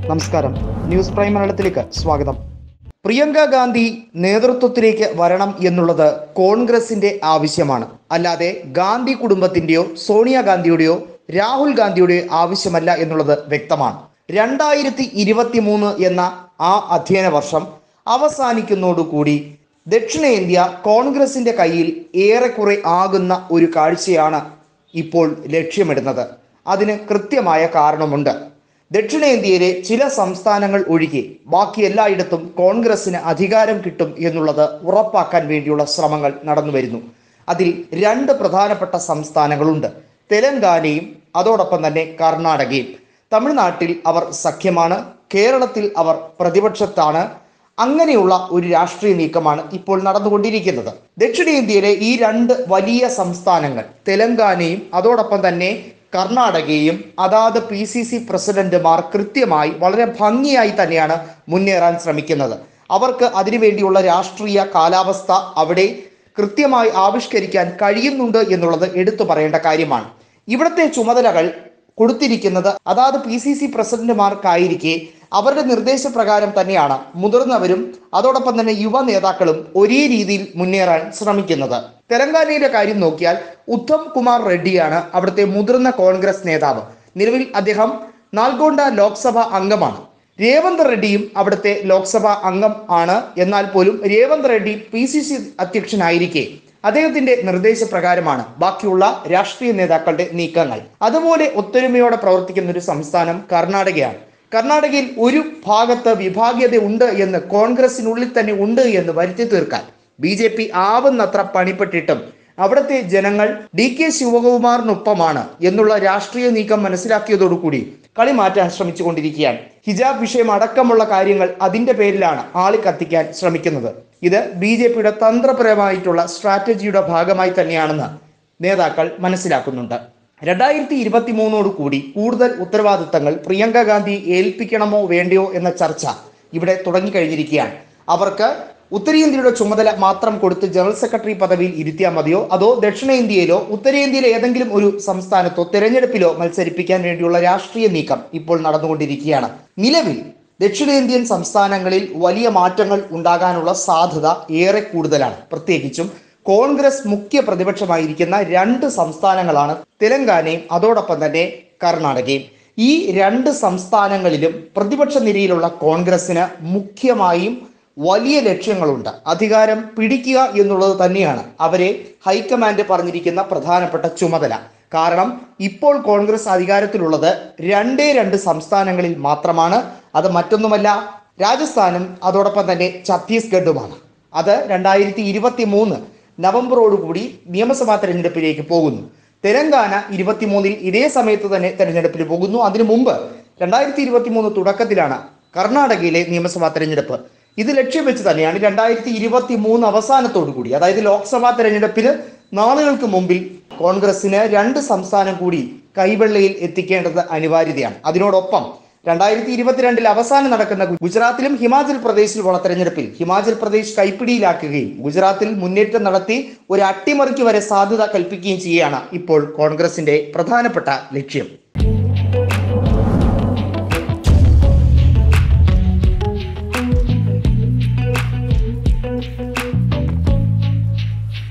നമസ്കാരം news prime മലയാളത്തിലേക്ക് സ്വാഗതം പ്രിയങ്ക ഗാന്ധി നേതൃത്വത്തിലേക്ക് വരണം എന്നുള്ളത് കോൺഗ്രസിന്റെ ആവശ്യമാണ് അല്ലാതെ ഗാന്ധി കുടുംബത്തിന്റെയോ സോണിയാഗാന്ധിയുടെയോ രാഹുൽ ഗാന്ധിയുടെയോ ആവശ്യമല്ല എന്നുള്ളത് വ്യക്തമാണ് രണ്ടായിരത്തി ഇരുപത്തി മൂന്ന് എന്ന ആ അധ്യയന വർഷം അവസാനിക്കുന്നതോടുകൂടി ദക്ഷിണേന്ത്യ കോൺഗ്രസിന്റെ കയ്യിൽ ഏറെക്കുറെ ആകുന്ന ഒരു കാഴ്ചയാണ് ഇപ്പോൾ ലക്ഷ്യമിടുന്നത് അതിന് കൃത്യമായ കാരണമുണ്ട് ദക്ഷിണേന്ത്യയിലെ ചില സംസ്ഥാനങ്ങൾ ഒഴികെ ബാക്കി എല്ലായിടത്തും കോൺഗ്രസിന് അധികാരം കിട്ടും എന്നുള്ളത് ഉറപ്പാക്കാൻ വേണ്ടിയുള്ള ശ്രമങ്ങൾ നടന്നു വരുന്നു അതിൽ രണ്ട് പ്രധാനപ്പെട്ട സംസ്ഥാനങ്ങളുണ്ട് തെലങ്കാനയും അതോടൊപ്പം തന്നെ കർണാടകയും തമിഴ്നാട്ടിൽ അവർ സഖ്യമാണ് കേരളത്തിൽ അവർ പ്രതിപക്ഷത്താണ് അങ്ങനെയുള്ള ഒരു രാഷ്ട്രീയ നീക്കമാണ് ഇപ്പോൾ നടന്നുകൊണ്ടിരിക്കുന്നത് ദക്ഷിണേന്ത്യയിലെ ഈ രണ്ട് വലിയ സംസ്ഥാനങ്ങൾ തെലങ്കാനയും അതോടൊപ്പം തന്നെ കർണാടകയും അതാത് പി സി സി പ്രസിഡന്റുമാർ കൃത്യമായി വളരെ ഭംഗിയായി തന്നെയാണ് മുന്നേറാൻ ശ്രമിക്കുന്നത് അവർക്ക് അതിനുവേണ്ടിയുള്ള രാഷ്ട്രീയ കാലാവസ്ഥ അവിടെ കൃത്യമായി ആവിഷ്കരിക്കാൻ കഴിയുന്നുണ്ട് എന്നുള്ളത് എടുത്തു പറയേണ്ട കാര്യമാണ് ഇവിടുത്തെ ചുമതലകൾ കൊടുത്തിരിക്കുന്നത് അതാത് പി സി സി പ്രസിഡന്റുമാർക്കായിരിക്കെ അവരുടെ നിർദ്ദേശപ്രകാരം തന്നെയാണ് മുതിർന്നവരും അതോടൊപ്പം തന്നെ യുവ നേതാക്കളും ഒരേ രീതിയിൽ മുന്നേറാൻ ശ്രമിക്കുന്നത് തെലങ്കാനയിലെ കാര്യം നോക്കിയാൽ ഉത്തം കുമാർ റെഡ്ഡിയാണ് അവിടുത്തെ മുതിർന്ന കോൺഗ്രസ് നേതാവ് നിലവിൽ അദ്ദേഹം നാൽഗോണ്ട ലോക്സഭ അംഗമാണ് രേവന്ത് റെഡ്ഡിയും അവിടുത്തെ ലോക്സഭാ അംഗം ആണ് എന്നാൽ പോലും Revanth Reddy P C C അധ്യക്ഷനായിരിക്കെ അദ്ദേഹത്തിന്റെ നിർദ്ദേശപ്രകാരമാണ് ബാക്കിയുള്ള രാഷ്ട്രീയ നേതാക്കളുടെ നീക്കങ്ങൾ അതുപോലെ ഒത്തൊരുമയോടെ പ്രവർത്തിക്കുന്ന ഒരു സംസ്ഥാനം കർണാടകയാണ് കർണാടകയിൽ ഒരു ഭാഗത്ത് വിഭാഗീയത ഉണ്ട് എന്ന് കോൺഗ്രസിനുള്ളിൽ തന്നെ ഉണ്ട് എന്ന് വരുത്തി തീർക്കാൻ ബി ജെ പി ആവുന്നത്ര പണിപ്പെട്ടിട്ടും അവിടുത്തെ ജനങ്ങൾ ഡി കെ ശിവകുമാറിനൊപ്പമാണ് എന്നുള്ള രാഷ്ട്രീയ നീക്കം മനസ്സിലാക്കിയതോടുകൂടി കളി മാറ്റാൻ ശ്രമിച്ചുകൊണ്ടിരിക്കുകയാണ് ഹിജാബ് വിഷയം അടക്കമുള്ള കാര്യങ്ങൾ അതിന്റെ പേരിലാണ് ആളി കത്തിക്കാൻ ശ്രമിക്കുന്നത് ഇത് ബി ജെ പിയുടെ തന്ത്രപരമായിട്ടുള്ള സ്ട്രാറ്റജിയുടെ ഭാഗമായി തന്നെയാണെന്ന് നേതാക്കൾ മനസ്സിലാക്കുന്നുണ്ട് രണ്ടായിരത്തി ഇരുപത്തി മൂന്നോട് കൂടി കൂടുതൽ ഉത്തരവാദിത്തങ്ങൾ പ്രിയങ്ക ഗാന്ധി ഏൽപ്പിക്കണമോ വേണ്ടയോ എന്ന ചർച്ച ഇവിടെ തുടങ്ങിക്കഴിഞ്ഞിരിക്കുകയാണ് അവർക്ക് ഉത്തരേന്ത്യയുടെ ചുമതല മാത്രം കൊടുത്ത് ജനറൽ സെക്രട്ടറി പദവിയിൽ ഇരുത്തിയാൽ മതിയോ അതോ ദക്ഷിണേന്ത്യയിലോ ഉത്തരേന്ത്യയിലെ ഏതെങ്കിലും ഒരു സംസ്ഥാനത്തോ തെരഞ്ഞെടുപ്പിലോ മത്സരിപ്പിക്കാൻ വേണ്ടിയുള്ള രാഷ്ട്രീയ നീക്കം ഇപ്പോൾ നടന്നുകൊണ്ടിരിക്കുകയാണ് നിലവിൽ ദക്ഷിണേന്ത്യൻ സംസ്ഥാനങ്ങളിൽ വലിയ മാറ്റങ്ങൾ ഉണ്ടാകാനുള്ള സാധ്യത ഏറെ കൂടുതലാണ് പ്രത്യേകിച്ചും കോൺഗ്രസ് മുഖ്യ പ്രതിപക്ഷമായിരിക്കുന്ന രണ്ട് സംസ്ഥാനങ്ങളാണ് തെലങ്കാനയും അതോടൊപ്പം തന്നെ കർണാടകയും ഈ രണ്ട് സംസ്ഥാനങ്ങളിലും പ്രതിപക്ഷ നിരയിലുള്ള കോൺഗ്രസിന് മുഖ്യമായും വലിയ ലക്ഷ്യങ്ങളുണ്ട് അധികാരം പിടിക്കുക എന്നുള്ളത് തന്നെയാണ് അവരെ ഹൈക്കമാൻഡ് പറഞ്ഞിരിക്കുന്ന പ്രധാനപ്പെട്ട ചുമതല കാരണം ഇപ്പോൾ കോൺഗ്രസ് അധികാരത്തിലുള്ളത് രണ്ടേ രണ്ട് സംസ്ഥാനങ്ങളിൽ മാത്രമാണ് അത് മറ്റൊന്നുമല്ല രാജസ്ഥാനും അതോടൊപ്പം തന്നെ ഛത്തീസ്ഗഡുമാണ് അത് രണ്ടായിരത്തി ഇരുപത്തി മൂന്ന് നവംബറോടുകൂടി നിയമസഭാ തെരഞ്ഞെടുപ്പിലേക്ക് പോകുന്നു തെലങ്കാന ഇരുപത്തിമൂന്നിൽ ഇതേ സമയത്ത് തന്നെ തെരഞ്ഞെടുപ്പിൽ പോകുന്നു അതിനു മുമ്പ് രണ്ടായിരത്തി ഇരുപത്തി മൂന്ന് തുടക്കത്തിലാണ് കർണാടകയിലെ നിയമസഭാ തെരഞ്ഞെടുപ്പ് ഇത് ലക്ഷ്യം വെച്ച് തന്നെയാണ് രണ്ടായിരത്തി ഇരുപത്തി മൂന്ന് അവസാനത്തോടു കൂടി അതായത് ലോക്സഭാ തെരഞ്ഞെടുപ്പിന് നാളുകൾക്ക് മുമ്പിൽ കോൺഗ്രസിന് രണ്ട് സംസ്ഥാനം കൂടി കൈവെള്ളയിൽ എത്തിക്കേണ്ടത് അനിവാര്യതയാണ് അതിനോടൊപ്പം രണ്ടായിരത്തി ഇരുപത്തിരണ്ടിൽ അവസാനം നടക്കുന്ന ഗുജറാത്തിലും ഹിമാചൽ പ്രദേശിലുമുള്ള തെരഞ്ഞെടുപ്പിൽ ഹിമാചൽ പ്രദേശ് കൈപ്പിടിയിലാക്കുകയും ഗുജറാത്തിൽ മുന്നേറ്റം നടത്തി ഒരു അട്ടിമറിക്ക് വരെ സാധ്യത കൽപ്പിക്കുകയും ചെയ്യുകയാണ് ഇപ്പോൾ കോൺഗ്രസിന്റെ പ്രധാനപ്പെട്ട ലക്ഷ്യം